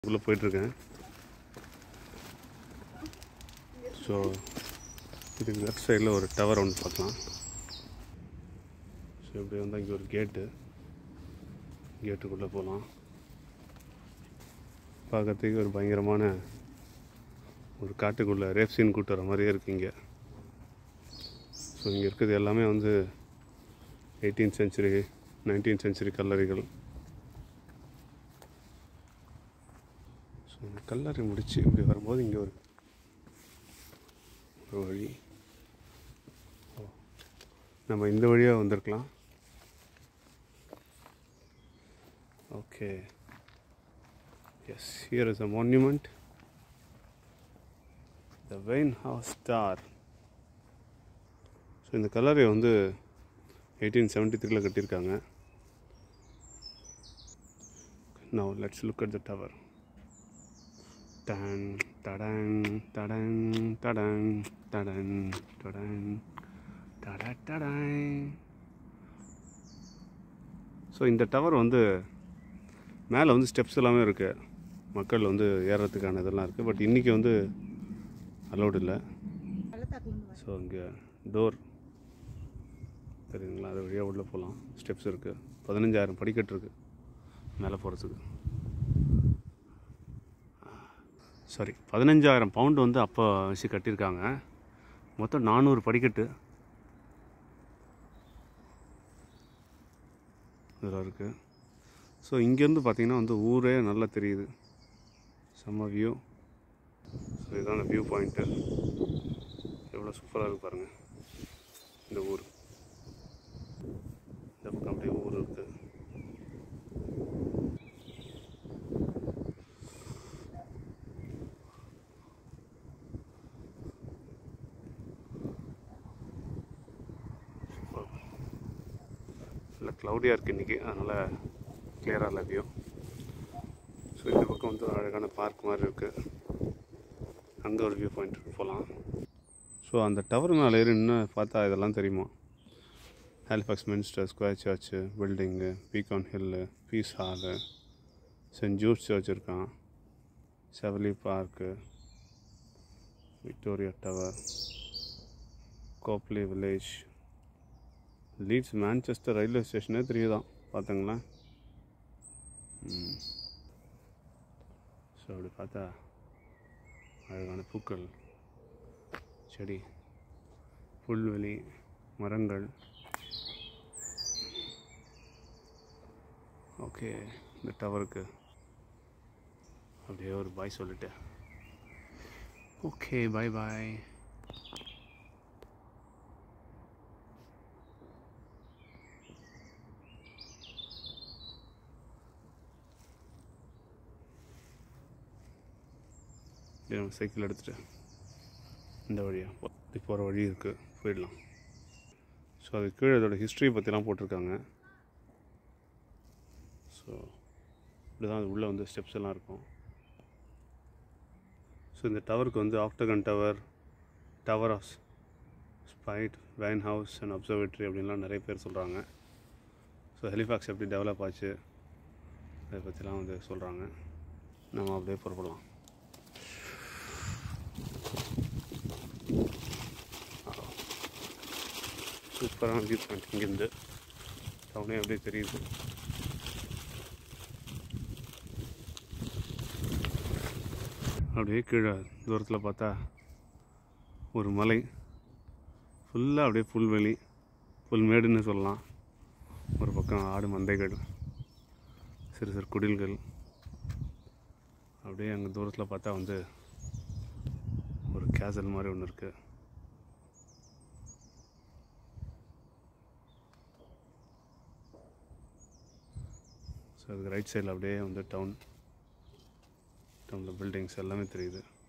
உள்ளே போயிட்டுருக்கேன் ஸோ இதுக்கு லெஃப்ட் சைடில் ஒரு டவர் ஒன்று பார்க்கலாம் ஸோ இப்படி வந்தால் இங்கே ஒரு கேட்டு கேட்டுக்குள்ளே போகலாம் பார்க்கறதுக்கு ஒரு பயங்கரமான ஒரு காட்டுக்குள்ளே ரேப் சீன் கூட்டு வர மாதிரியே இருக்குது இங்கே ஸோ இங்கே இருக்கிறது எல்லாமே வந்து எயிட்டீன் சென்ச்சுரி நைன்டீன் சென்ச்சுரி கல்லறைகள் ஸோ இந்த கல்லறை முடிச்சு இப்படி வரும்போது இங்கே ஒரு ஒரு வழி ஓ நம்ம இந்த வழியாக வந்திருக்கலாம் okay yes here is a monument the Wayne house star so இந்த கல்லறை வந்து எயிட்டீன் செவன்ட்டி த்ரீல கட்டியிருக்காங்க now let's look at the tower டன் தடன் தடன் தடன் தடன் தடன் தட தடன் ஸோ இந்த டவர் வந்து மேலே வந்து ஸ்டெப்ஸ் எல்லாமே இருக்குது மக்கள் வந்து ஏறுறதுக்கான இதெல்லாம் இருக்குது பட் இன்றைக்கி வந்து அலௌடு இல்லை ஸோ இங்கே டோர் தெரியுங்களா அது வழியாக உள்ளே போகலாம் ஸ்டெப்ஸ் இருக்குது பதினஞ்சாயிரம் படிக்கட்டு இருக்குது மேலே போகிறதுக்கு சாரி பதினஞ்சாயிரம் பவுண்டு வந்து அப்போ வச்சு கட்டியிருக்காங்க மொத்தம் நானூறு படிக்கட்டு இதில் இருக்குது ஸோ இங்கேருந்து பார்த்தீங்கன்னா வந்து ஊரே நல்லா தெரியுது செம்ம வியூ ஸோ இதுதான் அந்த வியூ பாயிண்ட்டு எவ்வளோ சூப்பராக இருக்கு பாருங்கள் இந்த ஊர் இந்த பக்கம் அப்படியே ஊர் இருக்குது இல்லை க்ளவுடியாக இருக்குது இன்றைக்கி அதனால் கிளியராக இல்லை வியூ ஸோ இந்த பக்கம் வந்து ஒரு அழகான பார்க் மாதிரி இருக்குது அங்கே ஒரு வியூ பாயிண்ட் போகலாம் ஸோ அந்த டவர் மேலே ஏறி இன்னும் பார்த்தா இதெல்லாம் தெரியுமா Halifax minster square church building Beacon hill piece hall saint ஜூஸ் சர்ச் இருக்கான் Savile park Victoria tower Copley village Leeds Manchester railway ஸ்டேஷனே தெரியுதான் பார்த்துங்களேன் ஸோ அப்படி பார்த்தா அழகான பூக்கள் செடி புல்வெளி மரங்கள் ஓகே இந்த டவருக்கு அப்படியே ஒரு பாய் சொல்லிட்டு ஓகே பாய் பாய் சைக்கிள் எடுத்துகிட்டு இந்த வழியாக இப்படி போகிற வழி இருக்குது போயிடலாம் ஸோ அது கீழே அதோட ஹிஸ்ட்ரி பற்றிலாம் போட்டிருக்காங்க ஸோ இப்படி தான் அது உள்ளே வந்து ஸ்டெப்ஸ் எல்லாம் இருக்கும் ஸோ இந்த டவருக்கு வந்து octagon tower tower of spite Wainhouse and observatory அப்படின்லாம் நிறைய பேர் சொல்கிறாங்க ஸோ ஹெலிஃபாக்ஸ் எப்படி டெவலப் ஆச்சு அதை பற்றிலாம் வந்து சொல்கிறாங்க நம்ம அப்படியே புறப்படலாம் சூப்பரான வியூ பாயிண்ட் இங்கேருந்து டவுனே அப்படியே தெரியுது அப்படியே கீழே தூரத்தில் பார்த்தா ஒரு மலை ஃபுல்லாக அப்படியே புல்வெளி புல்மேடுன்னு சொல்லலாம் ஒரு பக்கம் ஆடு மந்தைகள் சிறு சிறு குடில்கள் அப்படியே அங்கே தூரத்தில் பார்த்தா வந்து ஒரு கேசல் மாதிரி ஒன்று இருக்குது ஸோ அதுக்கு ரைட் சைடில் அப்படியே வந்து டவுன் டவுனில் பில்டிங்ஸ் எல்லாமே தெரியுது